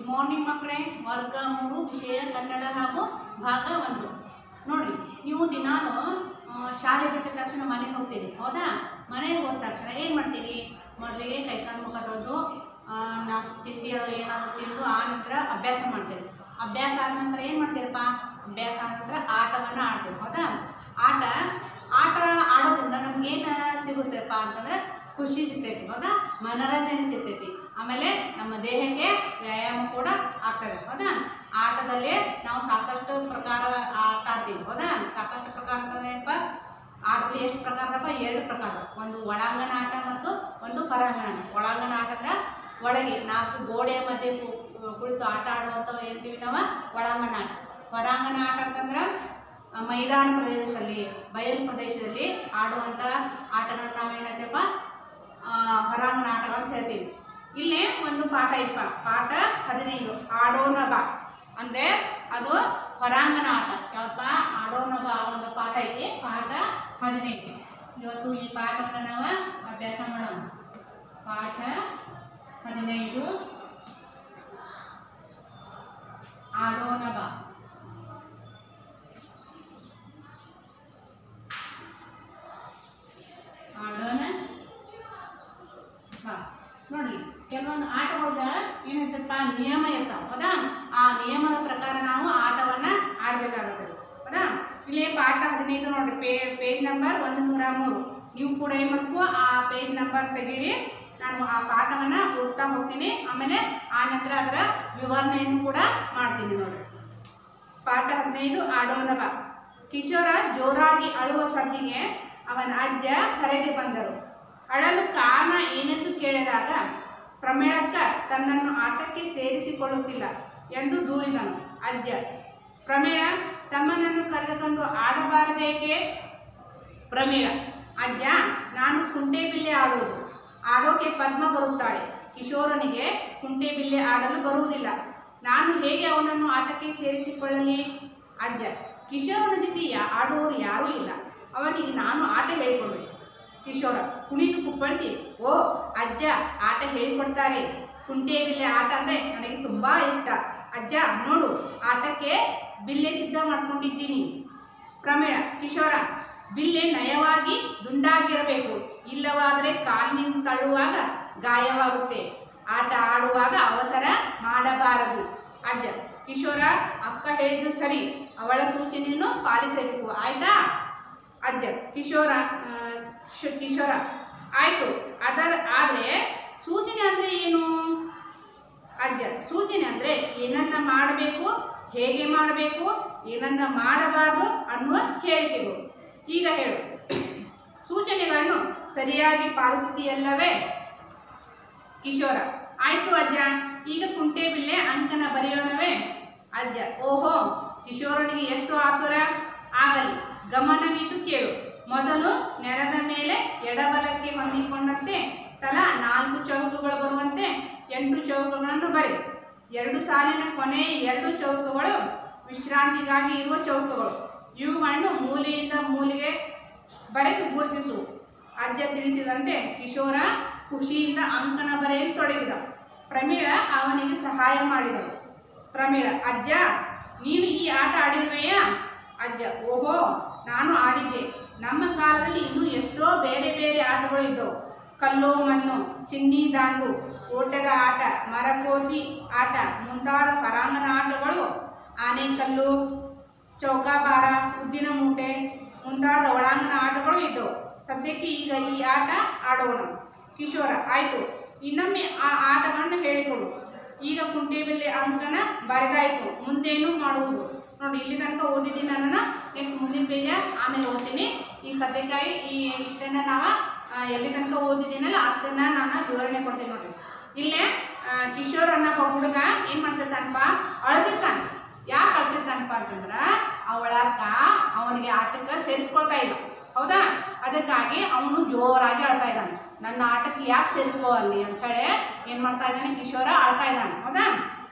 morning ಮಕ್ಕಳೇ ವರ್ಗ ಮೂರು ವಿಷಯ ಕನ್ನಡ ಹಾಗೂ ಭಾಗ ಒಂದು ನೋಡ್ರಿ ನೀವು ದಿನಾಲು ಆ, ಶಾಲೆ ಬಿಟ್ಟ ತಕ್ಷಣ ಮನೆಗೆ ಹೋಗ್ತೀರಿ ಹೌದಾ ಮನೆಗೆ ಹೋದ ತಕ್ಷಣ ಏನು ಮಾಡ್ತೀರಿ ಮೊದಲಿಗೆ ಕೈಕಾಲು ಮುಖ ತೊಳೆದು ನಾಷ್ಟು ತಿಂಡಿ ಅದು ಏನಾದರೂ ತಿಂದು ಆ ನಂತರ ಅಭ್ಯಾಸ ಮಾಡ್ತೀರಿ ಅಭ್ಯಾಸ ಆದ ನಂತರ ಏನು ಮಾಡ್ತೀರಪ್ಪ ಅಭ್ಯಾಸ ಆದ ನಂತರ ಆಟವನ್ನು ಆಡ್ತೀರಿ ಹೌದಾ ಆಟ ಆಟ ಆಡೋದ್ರಿಂದ ನಮ್ಗೇನು ಸಿಗುತ್ತಪ್ಪ ಅಂತಂದ್ರೆ ಖುಷಿ ಸಿಗ್ತೈತಿ ಹೌದಾ ಮನೋರಂಜನೆ ಸಿಗ್ತೈತಿ ಆಮೇಲೆ ನಮ್ಮ ದೇಹಕ್ಕೆ ವ್ಯಾಯಾಮ ಕೂಡ ಆಗ್ತದೆ ಹೌದಾ ಆಟದಲ್ಲಿ ನಾವು ಸಾಕಷ್ಟು ಪ್ರಕಾರ ಆಟ ಆಡ್ತೀವಿ ಹೌದಾ ಸಾಕಷ್ಟು ಪ್ರಕಾರ ಅಂತಂದ್ರೆ ಏನಪ್ಪ ಆಟದಲ್ಲಿ ಎಷ್ಟು ಪ್ರಕಾರದಪ್ಪ ಎರಡು ಪ್ರಕಾರ ಒಂದು ಒಳಾಂಗಣ ಆಟ ಮತ್ತು ಒಂದು ಹೊರಾಂಗಣ ಆಟ ಒಳಾಂಗಣ ಆಟ ಅಂದ್ರೆ ಒಳಗೆ ನಾಲ್ಕು ಗೋಡೆಯ ಮಧ್ಯೆ ಕು- ಕುಳಿತು ಆಟ ಆಡುವಂಥವು ಹೇಳ್ತೀವಿ ನಾವು ಒಳಾಂಗಣ ಆಟ ಹೊರಾಂಗಣ ಆಟ ಅಂತಂದ್ರೆ ಆ, ಮೈದಾನ ಪ್ರದೇಶದಲ್ಲಿ ಬಯಲು ಪ್ರದೇಶದಲ್ಲಿ ಆಡುವಂಥ ಆಟಗಳನ್ನ ನಾವೇನು ಹೇಳ್ತೀವಪ್ಪ ಆ, ಹೊರಾಂಗಣ ಆಟ ಅಂತ ಹೇಳ್ತೀವಿ ಇಲ್ಲೇ ಒಂದು ಪಾಠ ಐತಪ್ಪ ಪಾಠ ಹದಿನೈದು ಆಡೋಣ ಬಾ ಅಂದರೆ ಅದು ಹೊರಾಂಗಣ ಆಟ ಯಾವಪ್ಪ ಆಡೋಣ ಬಾ ಒಂದು ಪಾಠ ಐತಿ ಪಾಠ ಹದಿನೈದು ಇವತ್ತು ಈ ಪಾಠವನ್ನು ನಾವು ಅಭ್ಯಾಸ ಮಾಡೋಣ ಪಾಠ ಹದಿನೈದು ಆಡೋಣ ಬಾ ಆಡೋಣ ಬಾ ನೋಡ್ರಿ ಕೆಲವೊಂದು ಆಟದೊಳಗ ಏನಿರ್ತಪ್ಪ ನಿಯಮ ಇರ್ತಾವ ಹೌದಾ ಆ ನಿಯಮದ ಪ್ರಕಾರ ನಾವು ಆಟವನ್ನ ಆಡ್ಬೇಕಾಗತ್ತೆ ಹೌದಾ ಇಲ್ಲಿ ಪಾಠ ಹದಿನೈದು ನೋಡ್ರಿ ಪೇ ಪೇಜ್ ನಂಬರ್ ಒಂದು ನೂರ ಮೂರು ನೀವು ಕೂಡ ಏನು ಮಾಡ್ಕೋ ಆ ಪೇಜ್ ನಂಬರ್ ತೆಗೀರಿ ನಾನು ಆ ಪಾಠವನ್ನ ಓದ್ತಾ ಹೋಗ್ತೀನಿ ಆಮೇಲೆ ಆ ನಂತರ ಅದರ ವಿವರಣೆಯನ್ನು ಕೂಡ ಮಾಡ್ತೀನಿ ನೋಡ್ರಿ ಪಾಠ ಹದಿನೈದು ಆಡೋಣ ಬಾ ಕಿಶೋರ ಜೋರಾಗಿ ಅಳುವ ಸದ್ದಿಗೆ ಅವನ ಅಜ್ಜ ಹೊರಗೆ ಬಂದರು ಅಳಲು ಕಾರಣ ಏನೆಂದು ಕೇಳಿದಾಗ ಪ್ರಮೇಳಕ್ಕ ತನ್ನನ್ನು ಆಟಕ್ಕೆ ಸೇರಿಸಿಕೊಳ್ಳುತ್ತಿಲ್ಲ ಎಂದು ದೂರಿದನು ಅಜ್ಜ ಪ್ರಮೇಳ ತಮ್ಮನನ್ನು ಕರೆದುಕೊಂಡು ಆಡಬಾರದೇಕೆ ಪ್ರಮೀಳ ಅಜ್ಜ ನಾನು ಕುಂಟೆಬಿಲ್ಲೆ ಆಡೋದು ಆಡೋಕೆ ಪದ್ಮ ಬರುತ್ತಾಳೆ ಕಿಶೋರನಿಗೆ ಕುಂಟೆಬಿಲ್ಲೆ ಆಡಲು ಬರುವುದಿಲ್ಲ ನಾನು ಹೇಗೆ ಅವನನ್ನು ಆಟಕ್ಕೆ ಸೇರಿಸಿಕೊಳ್ಳಲಿ ಅಜ್ಜ ಕಿಶೋರನ ಜೊತೆ ಯಾ- ಆಡುವವರು ಯಾರೂ ಇಲ್ಲ ಅವನಿಗೆ ನಾನು ಆಟ ಹೇಳಿಕೊಡುವೆ ಕಿಶೋರ ಕುಣಿದು ಕುಪ್ಪಳಿಸಿ ಓ ಅಜ್ಜ ಆಟ ಹೇಳಿಕೊಡ್ತಾರೆ ಕುಂಟೆಬಿಲ್ಲೆ ಆಟ ಅಂದರೆ ನನಗೆ ತುಂಬ ಇಷ್ಟ ಅಜ್ಜ ನೋಡು ಆಟಕ್ಕೆ ಬಿಲ್ಲೆ ಸಿದ್ಧ ಮಾಡ್ಕೊಂಡಿದ್ದೀನಿ ಪ್ರಮೇಳ ಕಿಶೋರ ಬಿಲ್ಲೆ ನಯವಾಗಿ ದುಂಡಾಗಿರಬೇಕು ಇಲ್ಲವಾದರೆ ಕಾಲಿನಿಂದ ತಳ್ಳುವಾಗ ಗಾಯವಾಗುತ್ತೆ ಆಟ ಆಡುವಾಗ ಅವಸರ ಮಾಡಬಾರದು ಅಜ್ಜ ಕಿಶೋರ ಅಕ್ಕ ಹೇಳಿದ್ದು ಸರಿ ಅವಳ ಸೂಚನೆಯನ್ನು ಪಾಲಿಸಬೇಕು ಆಯ್ತಾ ಅಜ್ಜ ಕಿಶೋರ ಆ, ಶ್- ಕಿಶೋರ ಆಯಿತು ಅದರ ಆದರೆ ಸೂಚನೆ ಅಂದರೆ ಏನು ಅಜ್ಜ ಸೂಚನೆ ಅಂದರೆ ಏನನ್ನ ಮಾಡಬೇಕು ಹೇಗೆ ಮಾಡಬೇಕು ಏನನ್ನ ಮಾಡಬಾರ್ದು ಅನ್ನುವ ಹೇಳಿಕೆಗಳು ಈಗ ಹೇಳು ಸೂಚನೆಗಳನ್ನು ಸರಿಯಾಗಿ ಪಾಲಿಸುತ್ತೀಯಲ್ಲವೇ ಕಿಶೋರ ಆಯ್ತು ಅಜ್ಜ ಈಗ ಕುಂಟೆಬಿಲ್ಲೆ ಅಂಕನ ಬರೆಯೋಣವೇ ಅಜ್ಜ ಓಹೋ ಕಿಶೋರನಿಗೆ ಎಷ್ಟು ಆತುರ ಆಗಲಿ ಗಮನವಿಟ್ಟು ಕೇಳು ಮೊದಲು ನೆಲದ ಮೇಲೆ ಎಡಬಲಕ್ಕೆ ಹೊಂದಿಕೊಂಡಂತೆ ತಲಾ ನಾಲ್ಕು ಚೌಕಗಳು ಬರುವಂತೆ ಎಂಟು ಚೌಕಗಳನ್ನು ಬರೆ ಎರಡು ಸಾಲಿನ ಕೊನೆ ಎರಡು ಚೌಕಗಳು ವಿಶ್ರಾಂತಿಗಾಗಿ ಇರುವ ಚೌಕಗಳು ಇವುಗಳನ್ನು ಮೂಲೆಯಿಂದ ಮೂಲೆಗೆ ಬರೆದು ಗುರುತಿಸು ಅಜ್ಜ ತಿಳಿಸಿದಂತೆ ಕಿಶೋರ ಖುಷಿಯಿಂದ ಅಂಕಣ ಬರೆಯಲು ತೊಡಗಿದ ಪ್ರಮೀಳ ಅವನಿಗೆ ಸಹಾಯ ಮಾಡಿದಳು ಪ್ರಮೀಳ ಅಜ್ಜ ನೀನು ಈ ಆಟ ಆಡಿರುವೆಯಾ ಅಜ್ಜ ಓಹೋ ನಾನು ಆಡಿದ್ದೆ ನಮ್ಮ ಕಾಲದಲ್ಲಿ ಇನ್ನೂ ಎಷ್ಟೋ ಬೇರೆ ಬೇರೆ ಆಟಗಳು ಇದ್ದವು ಕಲ್ಲು ಮಣ್ಣು ಚಿನ್ನಿ ದಾಂಡು ಓಟದ ಆಟ ಮರಕೋತಿ ಆಟ ಮುಂತಾದ ಹೊರಾಂಗಣ ಆಟಗಳು ಆನೆಕಲ್ಲು ಚೌಕಾಬಾರ ಉದ್ದಿನ ಮೂಟೆ ಮುಂತಾದ ಒಳಾಂಗಣ ಆಟಗಳು ಇದ್ದವು ಸದ್ಯಕ್ಕೆ ಈಗ ಈ ಆಟ ಆಡೋಣ ಕಿಶೋರ ಆಯಿತು ಇನ್ನೊಮ್ಮೆ ಆ ಆಟಗಳನ್ನು ಹೇಳಿಕೊಡು ಈಗ ಕುಂಟೆಬಿಲ್ಲೆ ಅಂಕನ ಬರೆದಾಯಿತು ಮುಂದೇನು ಮಾಡುವುದು ನೋಡಿ ಇಲ್ಲಿ ತನಕ ಓದಿದ್ದೀನಿ ನಾನು ನೆಕ್ಸ್ಟ್ ಮುಂದಿನ ಪೇಜ ಆಮೇಲೆ ಓದ್ತೀನಿ ಈ ಸದ್ಯಕ್ಕಾಗಿ ಈ ಇಷ್ಟನ್ನ ನಾವು ಆ, ಎಲ್ಲಿ ತನಕ ಓದಿದ್ದೀನಲ್ಲ ಅಷ್ಟನ್ನ ನಾನು ವಿವರಣೆ ಕೊಡ್ತೀನಿ ನೋಡಿ ಇಲ್ಲೇ ಆ, ಕಿಶೋರ್ ಅನ್ನೋ ಒಬ್ಬ ಹುಡುಗ ಏನು ಮಾಡ್ತಿರ್ತಾನಪ್ಪ ಅಳ್ತಿರ್ತಾನೆ ಯಾಕೆ ಅಳ್ತಿರ್ತಾನಪ್ಪ ಅಂತಂದ್ರ ಅವಳ ಅಕ್ಕ ಅವನಿಗೆ ಆಟಕ್ಕೆ ಸೇರಿಸ್ಕೊಳ್ತಾ ಇಲ್ಲ ಹೌದಾ ಅದಕ್ಕಾಗಿ ಅವನು ಜೋರಾಗಿ ಅಳ್ತಾ ಇದ್ದಾನೆ ನನ್ನ ಆಟಕ್ಕೆ ಯಾಕೆ ಸೇರಿಸ್ಕೋವಲ್ಲಿ ಅಂತೇಳಿ ಏನು ಮಾಡ್ತಾ ಇದ್ದಾನೆ ಕಿಶೋರ ಅಳ್ತಾ ಇದ್ದಾನೆ ಹೌದಾ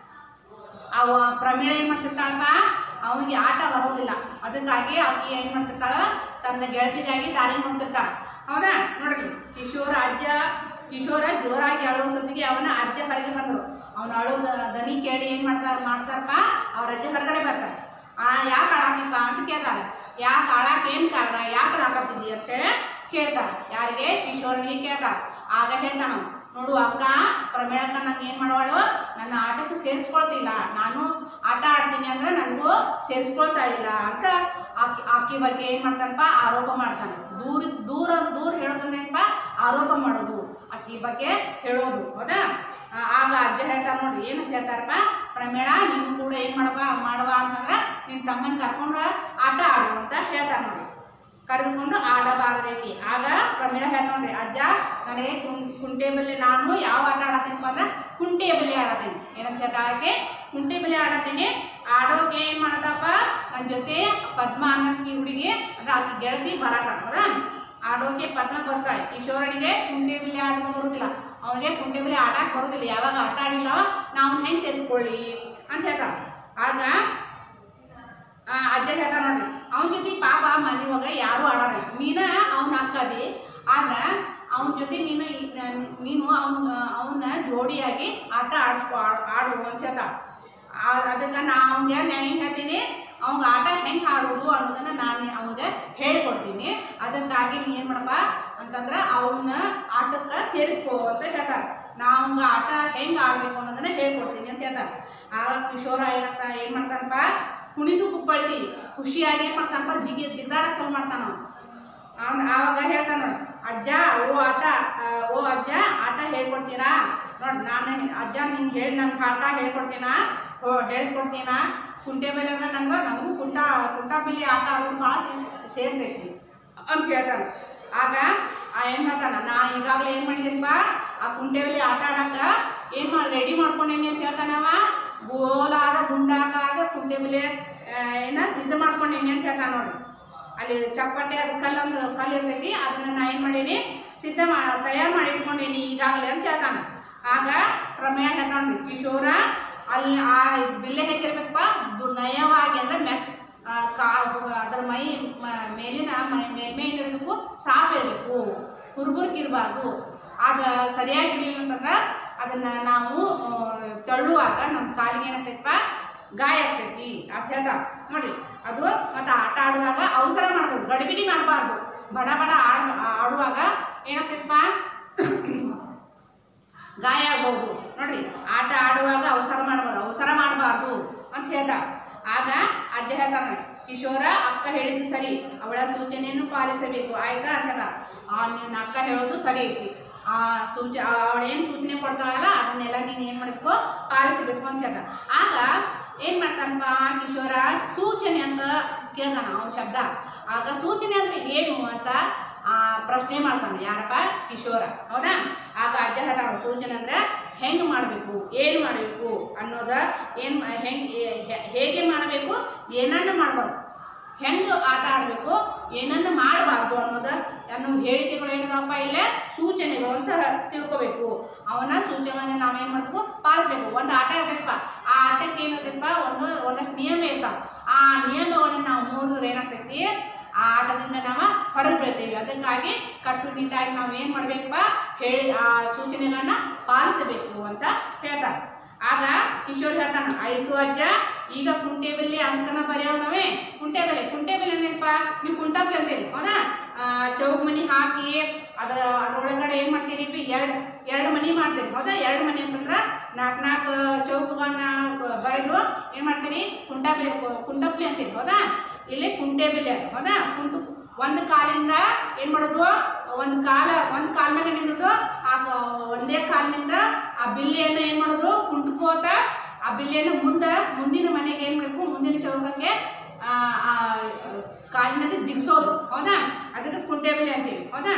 ಅವ ಪ್ರಮೀಳ ಏನು ಮಾಡ್ತಿರ್ತಾಳಪ್ಪ ಅವನಿಗೆ ಆಟ ಬರೋದಿಲ್ಲ ಅದಕ್ಕಾಗಿ ಆಕೆ ಏನು ಮಾಡ್ತಿರ್ತಾಳ ತನ್ನ ಗೆಳತಿಗಾಗಿ ದಾರಿ ನೋಡ್ತಿರ್ತಾಳ ಹೌದಾ ನೋಡ್ರಿ ಕಿಶೋರ ಅಜ್ಜ ಕಿಶೋರ ಜೋರಾಗಿ ಅಳುವ ಸೊತ್ತಿಗೆ ಅವನ ಅಜ್ಜ ಹೊರಗೆ ಬಂದರು ಅವ್ನು ಅಳೋದ ದನಿ ಕೇಳಿ ಏನು ಮಾಡ್ತಾರೆ ಮಾಡ್ತಾರಪ್ಪ ಅವ್ರ ಅಜ್ಜ ಹೊರಗಡೆ ಬರ್ತಾರೆ ಆ ಯಾಕೆ ಅಳಾಕಿಪ್ಪ ಅಂತ ಕೇಳ್ತಾರೆ ಯಾಕೆ ಅಳಾಕ ಏನು ಕಾರಣ ಯಾಕೆ ಅಳಾಕತ್ತಿದ್ದಿ ಅಂತೇಳಿ ಕೇಳ್ತಾರೆ ಯಾರಿಗೆ ಕಿಶೋರನಿಗೆ ಕೇಳ್ತಾರೆ ಆಗ ಹೇಳ್ತಾನ ಅವ್ನು, ನೋಡು ಅಕ್ಕ ಪ್ರಮೇಳಕ್ಕ ನಂಗೆ ಏನು ಮಾಡುವಳು ನನ್ನ ಆಟಕ್ಕೆ ಸೇರಿಸ್ಕೊಳ್ತಿಲ್ಲ ನಾನು ಆಟ ಆಡ್ತೀನಿ ಅಂದ್ರೆ ನನಗೂ ಸೇರಿಸ್ಕೊಳ್ತಾ ಇಲ್ಲ ಅಂತ ಆಕಿ ಆಕಿ ಬಗ್ಗೆ ಏನು ಮಾಡ್ತಾನಪ್ಪ ಆರೋಪ ಮಾಡ್ತಾನೆ ದೂರ ದೂರ ದೂರ ಹೇಳೋದನ್ನೇನಪ್ಪ ಆರೋಪ ಮಾಡೋದು ಆಕಿ ಬಗ್ಗೆ ಹೇಳೋದು ಹೌದಾ ಆ, ಆಗ ಅಜ್ಜ ಹೇಳ್ತಾರೆ ನೋಡ್ರಿ ಏನಂತ ಹೇಳ್ತಾರಪ್ಪ ಪ್ರಮೇಳ ನೀನು ಕೂಡ ಏನು ಮಾಡವ ಮಾಡವ ಅಂತಂದ್ರೆ ನಿನ್ನ ತಮ್ಮನ ಕರ್ಕೊಂಡು ಆಟ ಆಡು ಅಂತ ಹೇಳ್ತಾರೆ ನೋಡ್ರಿ ಕರೆದುಕೊಂಡು ಆಡಬಾರದೇಕಿ ಆಗ ಪ್ರಮೇಳ ಹೇಳ್ತಾ ನೋಡ್ರಿ ಅಜ್ಜ ನನಗೆ ಕುಂ ಕುಂಟೆ ಬಲ್ಲೆ ನಾನು ಯಾವ ಆಟ ಆಡತ್ತೀನಪ್ಪ ಅಂದ್ರೆ ಕುಂಟೆ ಬಲ್ಲೆ ಆಡತ್ತೀನಿ ಏನಂತ ಹೇಳ್ತಾಳಕ್ಕೆ ಕುಂಟೆ ಬಲ್ಲೆ ಆಡತ್ತೀನಿ ಆಡೋಕೆ ಏನು ಮಾಡತ್ತಪ್ಪ ನನ್ನ ಜೊತೆ ಪದ್ಮ ಅನ್ನಕ್ಕಿ ಹುಡುಗಿ ಅಂದ್ರೆ ಆಕಿ ಗೆಳತಿ ಬರಾಕ ಹೌದಾ ಆಡೋಕೆ ಪದ್ಮ ಬರ್ತಾಳೆ ಕಿಶೋರನಿಗೆ ಕುಂಟೆ ಬಿಲ್ಲೆ ಆಡೋಕೆ ಬರುದಿಲ್ಲ ಅವನಿಗೆ ಕುಂಟೆ ಬಿಲ್ಲೆ ಆಡಕ್ಕೆ ಬರುದಿಲ್ಲ ಯಾವಾಗ ಆಟ ಆಡಿಲ್ಲ ನಾವು ಹೆಂಗೆ ಸೇರಿಸ್ಕೊಳ್ಳಿ ಅಂತ ಹೇಳ್ತಾಳೆ ಆಗ ಆ, ಅಜ್ಜ ಹೇಳ್ತಾರ ನೋಡ್ರಿ ಅವನ ಜೊತೆ ಪಾಪ ಮನೆ ಒಳಗ ಯಾರು ಆಡಾರ ನೀನ ಅವನ ಅಕ್ಕದಿ ಆದ್ರೆ ಅವನ ಜೊತೆ ನೀನು ಈ- ನ- ನೀನು ಅವನ ಅವನ್ನ ಜೋಡಿಯಾಗಿ ಆಟ ಆಡ್ಸ್ಕೊ ಆಡ್- ಆಡು ಅಂತ ಹೇಳ್ತಾರ ಅದಕ್ಕೆ ನಾ ಅವ್ನಿಗೆ ನಾ ಏನು ಹೇಳ್ತೀನಿ ಅವ್ಗೆ ಆಟ ಹೆಂಗೆ ಆಡೋದು ಅನ್ನೋದನ್ನ ನಾನು ಅವ್ನಿಗೆ ಹೇಳ್ಕೊಡ್ತೀನಿ ಅದಕ್ಕಾಗಿ ನೀ ಏನು ಮಾಡಪ್ಪ ಅಂತಂದ್ರೆ ಅವನ್ನ ಆಟಕ್ಕೆ ಸೇರಿಸ್ಕೋ ಅಂತ ಹೇಳ್ತಾರೆ ನಾ ಅವ್ಗೆ ಆಟ ಹೆಂಗೆ ಆಡಬೇಕು ಅನ್ನೋದನ್ನ ಹೇಳ್ಕೊಡ್ತೀನಿ ಅಂತ ಹೇಳ್ತಾರೆ ಆಗ ಕಿಶೋರ ಏನಂತ ಏನು ಮಾಡ್ತಾನಪ್ಪ ಕುಣಿದು ಕುಪ್ಪಳಿಸಿ ಖುಷಿಯಾಗಿ ಏನು ಮಾಡ್ತಾನಪ್ಪ ಜಿಗಿ ಜಿಗ್ದಾಡಕ್ಕೆ ಚಾಲು ಮಾಡ್ತಾನ ಅವ್ನು ಆವಾಗ ಹೇಳ್ತಾನ ನೋಡಿ ಅಜ್ಜ ಓ ಆಟ ಆ, ಓ ಅಜ್ಜ ಆಟ ಹೇಳ್ಕೊಡ್ತೀರಾ ನೋಡಿ ನಾನು ಅಜ್ಜ ನೀನು ಹೇಳಿ ನನ್ಗೆ ಆಟ ಹೇಳ್ಕೊಡ್ತೀನಾ ಓ ಹೇಳ್ಕೊಡ್ತೀನಾ ಕುಂಟೆ ಬೆಲೆ ಅಂದ್ರೆ ನನಗೆ ನನಗೂ ಕುಂಟ ಕುಂಟ ಬಿಲ್ಲಿ ಆಟ ಆಡೋದು ಭಾಳ ಸೇರ್ತೈತಿ ಅಂತ ಹೇಳ್ತಾನೆ ಆಗ ಆ ಏನು ಹೇಳ್ತಾನ ನಾ ಈಗಾಗಲೇ ಏನು ಮಾಡಿದ್ದೀನಪ್ಪ ಆ ಕುಂಟೆ ಬೆಲೆ ಆಟ ಆಡಕ್ಕೆ ಏನು ಮಾಡಿ ರೆಡಿ ಮಾಡ್ಕೊಂಡೇನಿ ಅಂತ ಹೇಳ್ತಾನವ ಗೋಲಾದ ಗುಂಡಾಕಾದ ಕುಂಟೆ ಬೆಲೆ ಏನ ಸಿದ್ಧ ಮಾಡ್ಕೊಂಡೇನಿ ಅಂತ ಹೇಳ್ತಾನೆ ನೋಡಿ ಅಲ್ಲಿ ಚಪ್ಪಟ್ಟೆ ಅದು ಕಲ್ಲೊಂದು ಕಲ್ಲು ಇರ್ತೈತಿ ಅದನ್ನ ನಾ ಏನು ಮಾಡೀನಿ ಸಿದ್ಧ ಮಾ ತಯಾರು ಮಾಡಿ ಇಟ್ಕೊಂಡೀನಿ ಈಗಾಗಲೇ ಅಂತ ಹೇಳ್ತಾನೆ ಆಗ ಪ್ರಮೇಯ ಹೇಳ್ತಾನೆ ಕಿಶೋರ ಅಲ್ಲಿ ಆ ಬಿಲ್ಲೆ ಹೇಗಿರ್ಬೇಕಪ್ಪ ದು- ನಯವಾಗಿ ಅಂದ್ರೆ ಮೆತ್ ಆ, ಕಾ ಅದರ ಮೈ ಮ- ಮೇಲಿನ ಮೈ ಮೇಲ್ಮೈ ಏನಿರಬೇಕು ಸಾಫ್ ಇರಬೇಕು ಹುರ್ಬುರ್ಕಿರಬಾರ್ದು ಅದು ಸರಿಯಾಗಿರ್ಲಿಲ್ಲ ಅಂತಂದ್ರೆ ಅದನ್ನ ನಾವು ಆ, ತಳ್ಳುವಾಗ ನಮ್ಮ ಕಾಲಿಗೆ ಏನಾಗ್ತೈತಪ್ಪ ಗಾಯ ಆಗ್ತೈತಿ ಅಂತ ಹೇಳ್ತಾರ ನೋಡ್ರಿ ಅದು ಮತ್ತೆ ಆಟ ಆಡುವಾಗ ಅವಸರ ಮಾಡ್ಬೋದು ಗಡಿಬಿಡಿ ಮಾಡಬಾರ್ದು ಬಡ ಬಡ ಆಡ್ ಆಡುವಾಗ ಏನಾಗ್ತೈತಪ್ಪ ಗಾಯ ಆಗ್ಬೋದು ನೋಡ್ರಿ ಆಟ ಆಡುವಾಗ ಅವಸರ ಮಾಡ್ಬೋದು ಅವಸರ ಮಾಡಬಾರ್ದು ಅಂತ ಹೇಳ್ತಾಳ ಆಗ ಅಜ್ಜ ಹೇಳ್ತಾನೆ ಕಿಶೋರ ಅಕ್ಕ ಹೇಳಿದ್ದು ಸರಿ ಅವಳ ಸೂಚನೆಯನ್ನು ಪಾಲಿಸಬೇಕು ಆಯ್ತಾ ಅಂತ ಆ ನಿನ್ನ ಅಕ್ಕ ಹೇಳೋದು ಸರಿ ಐತಿ ಆ ಸೂಚ ಅವಳೇನು ಸೂಚನೆ ಕೊಡ್ತಾಳಲ್ಲ ಅದನ್ನೆಲ್ಲ ನೀನು ಏನು ಮಾಡಬೇಕು ಪಾಲಿಸಬೇಕು ಅಂತ ಹೇಳ್ತಾನೆ ಆಗ ಏನು ಮಾಡ್ತಾನಪ್ಪ ಕಿಶೋರ ಸೂಚನೆ ಅಂತ ಕೇಳ್ತಾನ ಅವನ ಶಬ್ದ ಆಗ ಸೂಚನೆ ಅಂದ್ರೆ ಏನು ಅಂತ ಆ, ಪ್ರಶ್ನೆ ಮಾಡ್ತಾನೆ ಯಾರಪ್ಪ ಕಿಶೋರ ಹೌದಾ ಆಗ ಅಜ್ಜ ಹೇಳ್ತಾರ ಸೂಚನೆ ಅಂದ್ರೆ ಹೆಂಗೆ ಮಾಡಬೇಕು ಏನು ಮಾಡಬೇಕು ಅನ್ನೋದ ಏನು ಹೆಂಗೆ ಹೇಗೆ ಮಾಡಬೇಕು ಏನನ್ನ ಮಾಡಬಾರ್ದು ಹೆಂಗೆ ಆಟ ಆಡಬೇಕು ಏನನ್ನ ಮಾಡಬಾರ್ದು ಅನ್ನೋದ ಅನ್ನೋ ಹೇಳಿಕೆಗಳು ಏನಿದಾವಪ್ಪ ಇಲ್ಲೇ ಸೂಚನೆಗಳು ಅಂತ ತಿಳ್ಕೊಬೇಕು ಅವನ ಸೂಚನೆಗಳನ್ನ ನಾವೇನು ಮಾಡಬೇಕು ಪಾಲಿಸ್ಬೇಕು ಒಂದು ಆಟ ಇರ್ತೈತಪ್ಪ ಆ ಆಟಕ್ಕೆ ಏನಿರ್ತೈತಪ್ಪ ಒಂದು ಒಂದಷ್ಟು ನಿಯಮ ಇರ್ತಾವ ಆ ನಿಯಮಗಳನ್ನ ನಾವು ನೋಡಿದ್ರೆ ಏನಾಗ್ತೈತಿ ಆ ಆಟದಿಂದ ನಾವು ಹೊರಗೆ ಬೀಳ್ತೇವೆ ಅದಕ್ಕಾಗಿ ಕಟ್ಟುನಿಟ್ಟಾಗಿ ನಾವು ಏನು ಮಾಡಬೇಕಪ್ಪ ಹೇಳಿ ಆ ಸೂಚನೆಗಳನ್ನ ಪಾಲಿಸಬೇಕು ಅಂತ ಹೇಳ್ತಾರೆ ಆಗ ಕಿಶೋರ್ ಹೇಳ್ತಾನ ಆಯ್ತು ಅಜ್ಜ ಈಗ ಕುಂಟೆ ಬೆಲೆ ಅಂಕನ ಬರೆಯೋಣವೇ ಕುಂಟೆ ಬೆಲೆ ಕುಂಟೆ ಬೆಲೆ ಏನಪ್ಪ ನೀವು ಕುಂಟಪ್ಲೆ ಅಂತೀರಿ ಹೌದಾ ಆ, ಚೌಕ್ ಮನಿ ಹಾಕಿ ಅದರ ಅದ್ರೊಳಗಡೆ ಏನು ಮಾಡ್ತೀರಿ ಎರಡು ಎರಡು ಮನಿ ಮಾಡ್ತೀರಿ ಹೌದಾ ಎರಡು ಮನಿ ಅಂತಂದ್ರೆ ನಾಲ್ಕು ನಾಲ್ಕು ಚೌಕಗಳನ್ನ ಬರೆದು ಏನು ಮಾಡ್ತೀರಿ ಕುಂಟಪ್ಲೆ ಕುಂಟಪ್ಲೆ ಅಂತೀರಿ ಹೌದಾ ಇಲ್ಲಿ ಕುಂಟೆ ಬೆಲೆ ಅದು ಹೌದಾ ಕುಂಟು ಒಂದು ಕಾಲಿಂದ ಏನು ಮಾಡೋದು ಒಂದು ಕಾಲ ಒಂದು ಕಾಲ ಮ್ಯಾಗ ನಿಂದ್ರದು ಆ ಕ- ಒಂದೇ ಕಾಲಿನಿಂದ ಆ ಬಿಲ್ಲೆಯನ್ನು ಏನು ಮಾಡೋದು ಕುಂಟ್ಕೋತ ಆ ಬಿಲ್ಲೆಯನ್ನು ಮುಂದೆ ಮುಂದಿನ ಮನೆಗೆ ಏನು ಮಾಡಬೇಕು ಮುಂದಿನ ಚೌಕಕ್ಕೆ ಆ, ಆ ಕಾಲಿನಿಂದ ಜಿಗ್ಸೋದು ಹೌದಾ ಅದಕ್ಕೆ ಕುಂಟೆ ಬಿಲ್ಲೆ ಅಂತೀವಿ ಹೌದಾ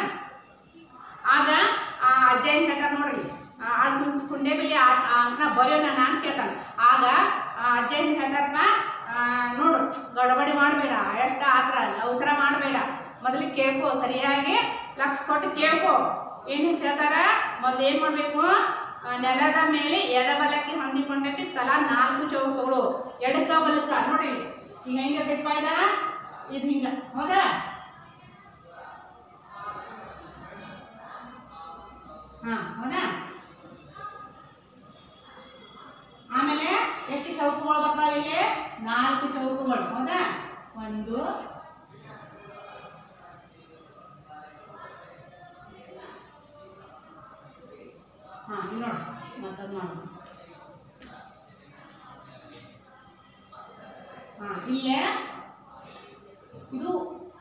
ಆಗ ಆ ಅಜ್ಜ ಏನು ಹೇಳ್ತಾರೆ ನೋಡ್ರಿ ಆ, ಆ ಕುಂಚ ಕುಂಡೆ ಬೆಲೆ ಅಂಕನ ಬರೆಯೋಣ ನಾನು ಕೇಳ್ತಾನೆ ಆಗ ಆ ಅಜ್ಜ ಏನು ಹೇಳ್ತಾರಪ್ಪ ಆ, ನೋಡು ಗಡಬಡಿ ಮಾಡಬೇಡ ಎಷ್ಟು ಆತ್ರ ಅವಸರ ಮಾಡಬೇಡ ಮೊದಲಿಗೆ ಕೇಳ್ಕೊ ಸರಿಯಾಗಿ ಲಕ್ಷ ಕೊಟ್ಟು ಕೇಳ್ಕೊ ಏನಂತ ಹೇಳ್ತಾರ ಮೊದಲು ಏನು ಮಾಡಬೇಕು ನೆಲದ ಮೇಲೆ ಎಡಬಲಕ್ಕೆ ಹೊಂದಿಕೊಂಡೈತಿ ತಲಾ ನಾಲ್ಕು ಚೌಕಗಳು ಎಡಕ್ಕ ಬಲಕ್ಕ ನೋಡಿ ಈಗ ಹೆಂಗಿರ್ತೈತಪ್ಪ ಇದ ಇದು ಹಿಂಗ ಹೌದಾ ಹಾ ಹೌದಾ ನಾಲ್ಕು ಚೌಕಗಳು ಹೌದಾ ಒಂದು ಹಾಂ ಇಲ್ಲಿ ನೋಡಿ ಮತ್ತೊಂದು ಮಾಡೋಣ ಹಾಂ ಇಲ್ಲೇ ಇದು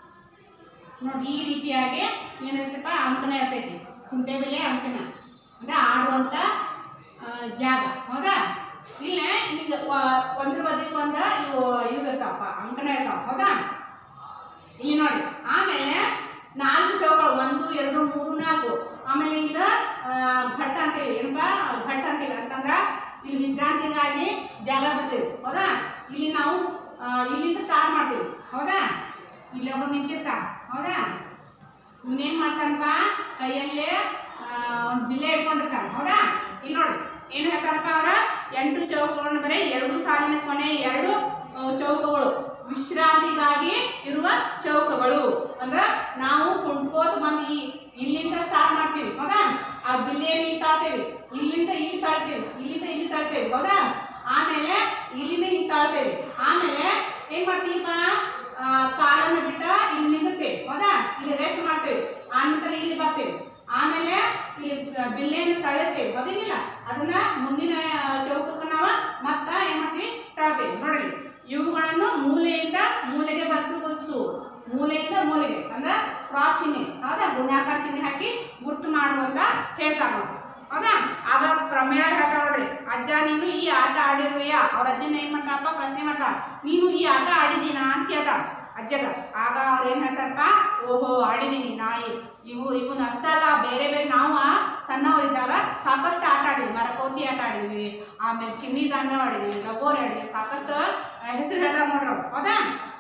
ನೋಡಿ ಈ ರೀತಿಯಾಗಿ ಏನಿರ್ತಪ್ಪ ಅಂಕಣ ಇರ್ತೈತಿ ಕುಂಟೆ ಬೆಲೆ ಅಂಕಣ ಅಂದ್ರೆ ಆಡುವಂಥ ಆ, ಜಾಗ ಹೌದಾ ಇಲ್ಲೇ ಈಗ ವ- ಒಂದ್ರ ಬದಿಗೆ ಒಂದ ಇವು ಇವು ಇರ್ತಾವಪ್ಪ ಅಂಕಣ ಇರ್ತಾವ ಹೌದಾ ಇಲ್ಲಿ ನೋಡಿ ಆಮೇಲೆ ನಾಲ್ಕು ಚೌಕಗಳು ಒಂದು ಎರಡು ಮೂರು ನಾಲ್ಕು ಆಮೇಲೆ ಇದು ಆ, ಘಟ್ಟ ಅಂತೀವಿ ಏನಪ್ಪ ಘಟ್ಟ ಅಂತೀವಿ ಅಂತಂದ್ರ ಇಲ್ಲಿ ವಿಶ್ರಾಂತಿಗಾಗಿ ಜಾಗ ಬಿಡ್ತೀವಿ ಹೌದಾ ಇಲ್ಲಿ ನಾವು ಆ, ಇಲ್ಲಿಂದ ಸ್ಟಾರ್ಟ್ ಮಾಡ್ತೀವಿ ಹೌದಾ ಇಲ್ಲಿ ಒಬ್ಬರು ನಿಂತಿರ್ತಾರ ಹೌದಾ ಇವನೇನ್ ಮಾಡ್ತಾನಪ್ಪ ಕೈಯಲ್ಲೇ ಒಂದು ಬಿಲ್ಲೆ ಇಟ್ಕೊಂಡಿರ್ತಾನೆ ಹೌದಾ ಇಲ್ಲಿ ನೋಡಿ ಏನು ಹೇಳ್ತಾರಪ್ಪ ಅವರ ಎಂಟು ಚೌಕಗಳನ್ನು ಬರೀ ಎರಡು ಸಾಲಿನ ಕೊನೆ ಎರಡು ಆ, ಚೌಕಗಳು ವಿಶ್ರಾಂತಿಗಾಗಿ ಇರುವ ಚೌಕಗಳು ಅಂದ್ರ ನಾವು ಕುಂಟ್ಕೋತ ಬಂದು ಈ ಇಲ್ಲಿಂದ ಸ್ಟಾರ್ಟ್ ಮಾಡ್ತೀವಿ ಹೌದಾ ಆ ಬಿಲ್ಲೆಯನ್ನು ಇಲ್ಲಿ ತಾಳ್ತೇವೆ ಇಲ್ಲಿಂದ ಇಲ್ಲಿ ತಾಳ್ತೇವೆ ಇಲ್ಲಿಂದ ಇಲ್ಲಿ ತಾಳ್ತೇವೆ ಹೌದಾ ಆಮೇಲೆ ಇಲ್ಲಿಂದ ಇಲ್ಲಿ ತಾಳ್ತೇವೆ ಆಮೇಲೆ ಏನ್ ಮಾಡ್ತೀವಪ್ಪ ಆ, ಕಾಲನ್ನು ಬಿಟ್ಟ ಇಲ್ಲಿ ನಿಲ್ಲುತ್ತೇವೆ ಹೌದಾ ಇಲ್ಲಿ ರೆಸ್ಟ್ ಮಾಡ್ತೇವೆ ಆನಂತರ ಇಲ್ಲಿ ಬರ್ತೇವೆ ಆಮೇಲೆ ಇಲ್ಲಿ ಬಿಲ್ಲೆಯನ್ನು ತಳೆಸ್ತೇವೆ ಹೌದೇನಿಲ್ಲ ಅದನ್ನ ಮುಂದಿನ ಚೌಕಕ್ಕೆ ನಾವು ಮತ್ತ ಏನ್ ಮಾಡ್ತೀವಿ ತಳ್ತೇವೆ ನೋಡ್ರಿ ಇವುಗಳನ್ನು ಮೂಲೆಯಿಂದ ಮೂಲೆಗೆ ಬರ್ತಿಗೊಳಿಸು ಮೂಲೆಯಿಂದ ಮೂಲೆಗೆ ಅಂದ್ರೆ ಕ್ರಾಸ್ ಚಿಹ್ನೆ ಹೌದಾ ಗುಣಾಕಾರ ಚಿಹ್ನೆ ಹಾಕಿ ಗುರ್ತು ಮಾಡುವಂತ ಹೇಳ್ತಾರೆ ನೋಡಿ ಹೌದಾ ಆಗ ಪ್ರಮೇಳ ಹೇಳ್ತಾರ ನೋಡ್ರಿ ಅಜ್ಜ ನೀನು ಈ ಆಟ ಆಡಿರುವೆಯ ಅವ್ರ ಅಜ್ಜನ ಏನ್ ಮಾಡ್ತಾರಪ್ಪ ಪ್ರಶ್ನೆ ಮಾಡ್ತಾರ ನೀನು ಈ ಆಟ ಆಡಿದೀನಾ ಅಂತ ಕೇಳ್ತಾರ ಅಜ್ಜಗ ಆಗ ಅವ್ರು ಏನ್ ಹೇಳ್ತಾರಪ್ಪ ಓಹೋ ಆಡಿದೀನಿ ನಾಯಿ ಇವು ಇವನ್ ಅಷ್ಟ ಅಲ್ಲ ಬೇರೆ ಬೇರೆ ನಾವು ಸಣ್ಣವರಿದ್ದಾಗ ಸಾಕಷ್ಟು ಆಟ ಆಡಿದ್ವಿ ಮರಕೋತಿ ಆಟ ಆಡಿದ್ವಿ ಆಮೇಲೆ ಚಿನ್ನಿ ದಂಡ ಆಡಿದ್ವಿ ಲಗೋರಿ ಆಡಿದ್ವಿ ಸಾಕಷ್ಟು ಹೆಸರು ಹೇಳ್ತಾರ ನೋಡ್ರಿ ಅವ್ರು ಹೌದಾ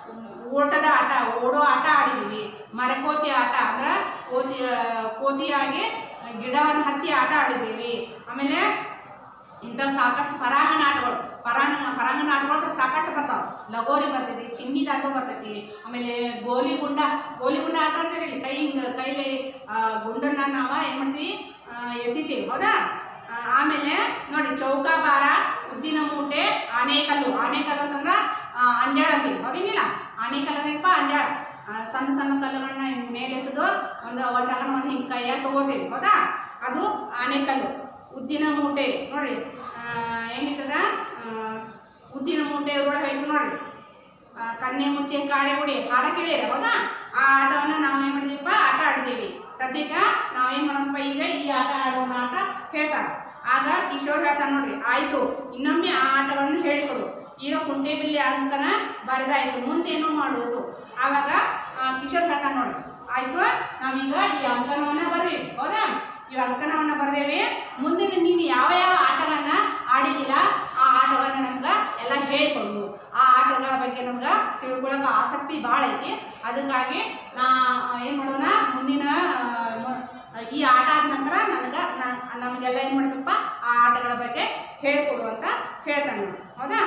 ಓಟದ ಆಟ ಓಡೋ ಆಟ ಆಡಿದೀವಿ ಮರಕೋತಿ ಆಟ ಅಂದ್ರೆ ಕೋತಿ ಕೋತಿಯಾಗಿ ಗಿಡವನ್ನು ಹತ್ತಿ ಆಟ ಆಡಿದ್ದೀವಿ ಆಮೇಲೆ ಇಂಥ ಸಾಕಷ್ಟು ಪರಾಂಗಣ ಆಟಗಳು ಪರಾಂಗ ಪರಾಂಗಣ ಆಟಗಳು ಸಾಕಷ್ಟು ಬರ್ತಾವ ಲಗೋರಿ ಬರ್ತೈತಿ ಚಿನ್ನಿ ದಾಟು ಬರ್ತೈತಿ ಆಮೇಲೆ ಗೋಲಿ ಗುಂಡ ಗೋಲಿ ಗುಂಡ ಆಟ ಆಡ್ತೀರಿ ಇಲ್ಲಿ ಕೈ ಹಿಂಗ ಕೈಲಿ ಆ, ಗುಂಡನ್ನ ನಾವು ಏನು ಮಾಡ್ತೀವಿ ಆ, ಎಸಿತೀವಿ ಹೌದಾ ಆ, ಆಮೇಲೆ ನೋಡಿ ಚೌಕಾಬಾರ ಉದ್ದಿನ ಮೂಟೆ ಆನೆಕಲ್ಲು ಆನೆಕಲ್ಲು ಅಂತಂದ್ರೆ ಆ, ಅಂಡ್ಯಾಳ ಅಂತೀವಿ ಹೌದೇನಿಲ್ಲ ಆನೆಕಲ್ಲು ಅಂದ್ರಪ್ಪ ಅಂಡ್ಯಾಳ ಆ, ಸಣ್ಣ ಸಣ್ಣ ಕಲ್ಲುಗಳನ್ನ ಹಿಂಗ್ ಮೇಲೆ ಎಸೆದು ಒಂದು ಒಂದಾಗ ಒಂದು ಹಿಂಗೆ ಕೈಯಾಗ ತಗೋತೀವಿ ಹೌದಾ ಅದು ಆನೆಕಲ್ಲು ಉದ್ದಿನ ಮೂಟೆ ನೋಡ್ರಿ ಆ, ಏನಿರ್ತದ ಆ, ಉದ್ದಿನ ಮೂಟೆ ಒಳಗೆ ಐತೆ ನೋಡ್ರಿ ಆ, ಕಣ್ಣೆ ಮುಚ್ಚೆ ಕಾಡೆ ಉಡಿ ಹಾಡ ಕೇಳಿರ ಹೌದಾ ಆ ಆಟವನ್ನು ನಾವು ಏನು ಮಾಡಿದೀವಪ್ಪ ಆಟ ಆಡಿದೀವಿ ಸದ್ಯಕ್ಕ ನಾವು ಏನು ಮಾಡೋಣಪ್ಪ ಈಗ ಈ ಆಟ ಆಡೋಣ ಅಂತ ಹೇಳ್ತಾರ ಆಗ ಕಿಶೋರ್ ಹೇಳ್ತಾನೆ ನೋಡ್ರಿ ಆಯ್ತು ಇನ್ನೊಮ್ಮೆ ಆ ಆಟವನ್ನು ಹೇಳಿಕೊಡು ಈಗ ಕುಂಟೆ ಬಿಲ್ಲಿ ಅಂಕನ ಬರೆದಾಯ್ತು ಮುಂದೇನು ಮಾಡುವುದು ಆವಾಗ ಆ, ಕಿಶೋರ್ ಹೇಳ್ತಾನೆ ನೋಡ್ರಿ ಆಯ್ತು ನಾವೀಗ ಈ ಅಂಕನವನ್ನ ಬರೀವಿ ಹೌದಾ ಈ ಅಂಕನವನ್ನ ಬರೆದೇವೆ ಮುಂದಿನ ನೀನು ಯಾವ ಯಾವ ಆಟಗಳನ್ನ ಆಡಿದಿಲ್ಲ ಆ ಆಟಗಳನ್ನ ನಮ್ಗೆ ಎಲ್ಲ ಹೇಳ್ಕೊಡು ಆ ಆಟಗಳ ಬಗ್ಗೆ ನಮ್ಗೆ ತಿಳ್ಕೊಳಕ್ಕೆ ಆಸಕ್ತಿ ಭಾಳ ಐತಿ ಅದಕ್ಕಾಗಿ ನಾ ಏನು ಮಾಡೋಣ ಮುಂದಿನ ಆ, ಮ- ಈ ಆಟ ಆದ ನಂತರ ನನಗೆ ನಮಗೆಲ್ಲ ಏನು ಮಾಡ್ಬೇಕಪ್ಪ ಆ ಆಟಗಳ ಬಗ್ಗೆ ಹೇಳ್ಕೊಡು ಅಂತ ಹೇಳ್ತಾನೆ ನೋಡಿ ಹೌದಾ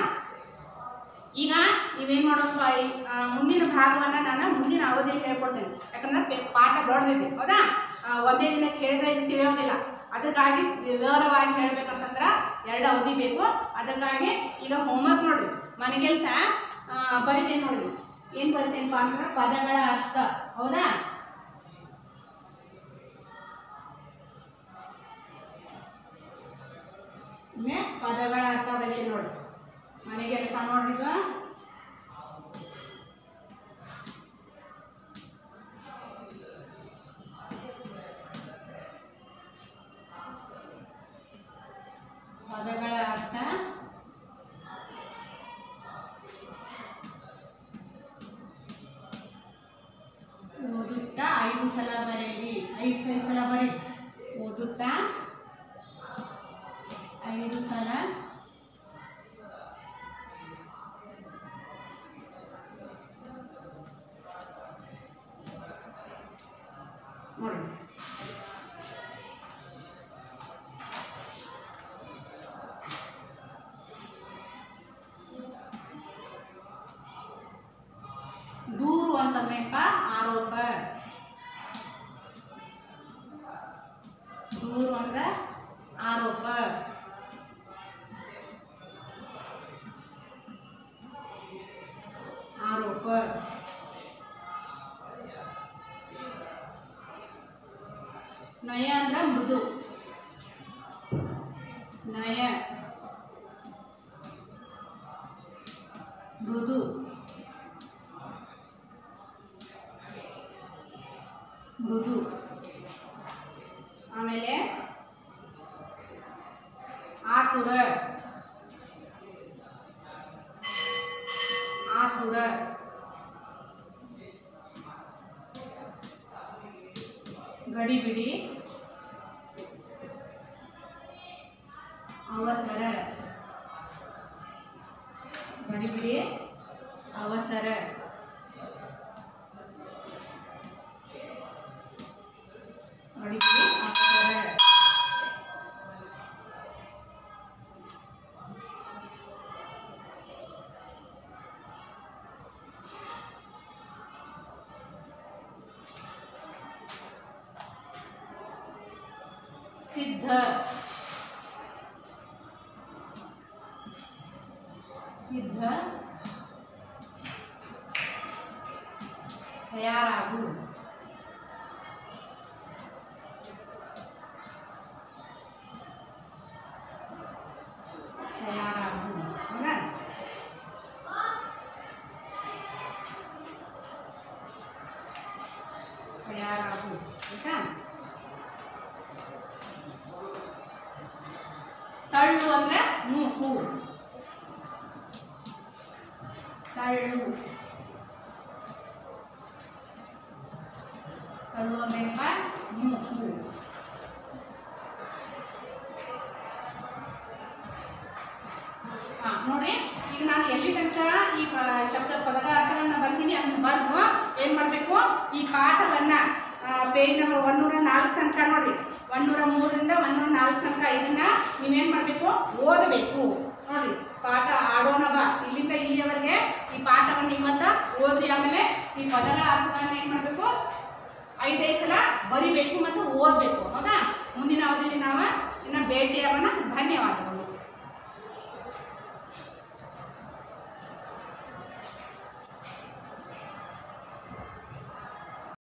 ಈಗ ನೀವೇನು ಮಾಡೋದು ಆ, ಮುಂದಿನ ಭಾಗವನ್ನು ನಾನು ಮುಂದಿನ ಅವಧಿಯಲ್ಲಿ ಹೇಳ್ಕೊಡ್ತೇನೆ ಯಾಕಂದ್ರೆ ಪೆ- ಪಾಠ ದೊಡ್ಡದಿದೆ ಹೌದಾ ಆ, ಒಂದೇ ದಿನಕ್ಕೆ ಹೇಳಿದ್ರೆ ಇದು ತಿಳಿಯೋದಿಲ್ಲ ಅದಕ್ಕಾಗಿ ಸ್- ವಿವರವಾಗಿ ಹೇಳ್ಬೇಕಂತಂದ್ರೆ ಎರಡು ಅವಧಿ ಬೇಕು ಅದಕ್ಕಾಗಿ ಈಗ ಹೋಮ್ವರ್ಕ್ ನೋಡ್ರಿ ಮನೆ ಕೆಲಸ ಬರಿತೇನೆ ನೋಡ್ರಿ ಏನು ಬರಿತೇನಪ್ಪ ಅಂತಂದ್ರೆ ಪದಗಳ ಅರ್ಥ ಹೌದಾ ಒಮ್ಮೆ ಪದಗಳ ಅರ್ಥ ಬರಿತೀನಿ ನೋಡ್ರಿ ಮನೆ ಕೆಲಸ ನೋಡ್ರಿ ಈಗ ಪದಗಳ ಅರ್ಥ ಓದುತ್ತಾ ಐದು ಸಲ ಬರೆಯಿರಿ ಐದು ಸಲ ಸಲ ಬರೀ ಓದುತ್ತಾ ಐದು ಸಲ ನೋಡಿ ದೂರು ಅಂತಂದ್ರೇನಪ್ಪ ಆರೋಪ ದೂರು ಅಂದ್ರೆ ಆರೋಪ ಮೃದು ನಯ ಮೃದು ಮೃದು ಆಮೇಲೆ ಆತುರ ಆತುರ ಗಡಿಬಿಡಿ ಅವಸರ ಗಡಿಬಿಡಿ ಅವಸರ ಗಡಿಬಿಡಿ ಅವಸರ ಸಿದ್ಧ ಸಿದ್ಧ ತಯಾರಾಗು ತಯಾರಾಗು ಹೌದಾ ತಯಾರಾಗು ಆಯ್ತಾ ತಳ್ಳು ಅಂದ್ರೆ ಮೂಕು ತಳ್ಳು ತಳ್ಳುವ ಬೆಂಬ ಮೂಕು ಹಾ ನೋಡ್ರಿ ಈಗ ನಾನು ಎಲ್ಲಿ ತನಕ ಈ ಪ- ಶಬ್ದ ಪದಗಳ ಅರ್ಥಗಳನ್ನ ಬರ್ತೀನಿ ಅದನ್ನ ಬರೆದು ಏನ್ ಮಾಡಬೇಕು ಈ ಪಾಠವನ್ನ ಪೇಜ್ ನಂಬರ್ ಒನ್ನೂರ ನಾಲ್ಕು ತನಕ ನೋಡ್ರಿ ಒನ್ನೂರ ಮೂರರಿಂದ ಒನ್ನೂರ ನಾಲ್ಕು ತನಕ ಇದನ್ನ ನೀವೇನ್ ಮಾಡಬೇಕು ಓದಬೇಕು ನೋಡ್ರಿ ಪಾಠ ಆಡೋಣ ಬಾ ಇಲ್ಲಿಂದ ಇಲ್ಲಿಯವರೆಗೆ ಈ ಪಾಠವನ್ನು ಇವತ್ತ ಓದ್ರಿ ಆಮೇಲೆ ಈ ಪದಗಳ ಅರ್ಥಗಳನ್ನ ಏನ್ ಮಾಡಬೇಕು ಐದೈದು ಸಲ ಬರಿಬೇಕು ಮತ್ತು ಓದಬೇಕು ಹೌದಾ ಮುಂದಿನ ಅವಧಿಯಲ್ಲಿ ನಾವು ಇನ್ನ ಭೇಟಿಯಾಗೋಣ ಧನ್ಯವಾದಗಳು